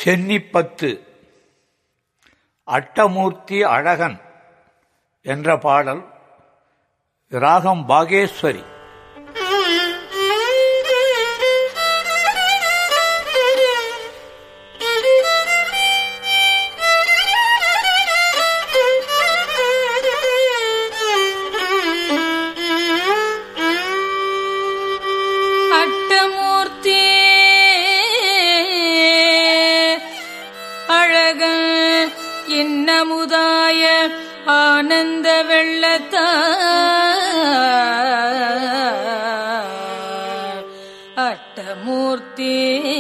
சென்னிப்பத்து அட்டமூர்த்தி அழகன் என்ற பாடல் ராகம் பாகேஸ்வரி அட்டமூர்த்தி அழகன் இன்னமுதாய ஆனந்த வெள்ளத்த அட்டமூர்த்தி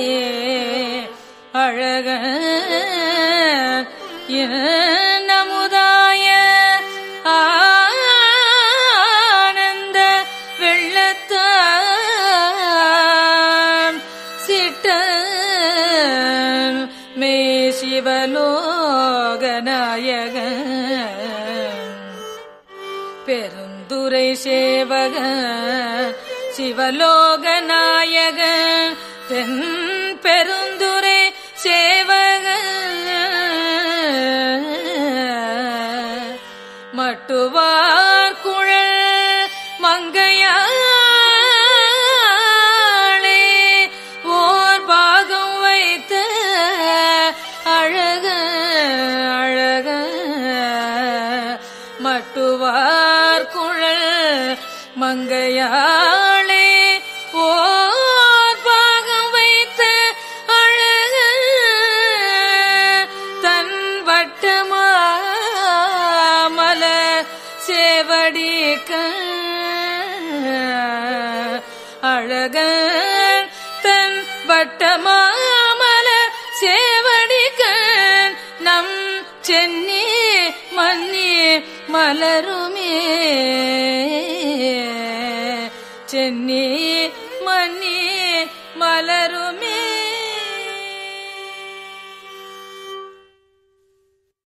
அழகன் இன்னமுதாய ஆனந்த வெள்ளத்தான் சிட்டன் மே சிவலோகநாயகன் பெருந்துரை சேவக சிவலோகநாயக தென் பெருந்துரை சேவக மட்டுவார் குழல் மங்கையாளே ஓர் பாகம் வைத்த அழக அழக மட்டுவார் குழல் மங்கையாளே ஓர் பாகம் வைத்த அழக தன் வட்டமாமல சேவடிக்க அழகன் தன் வட்டமாமல சேவடிக்க நம் சென்னி மன்னி மலருமே சென்னி மன்னி மலருமே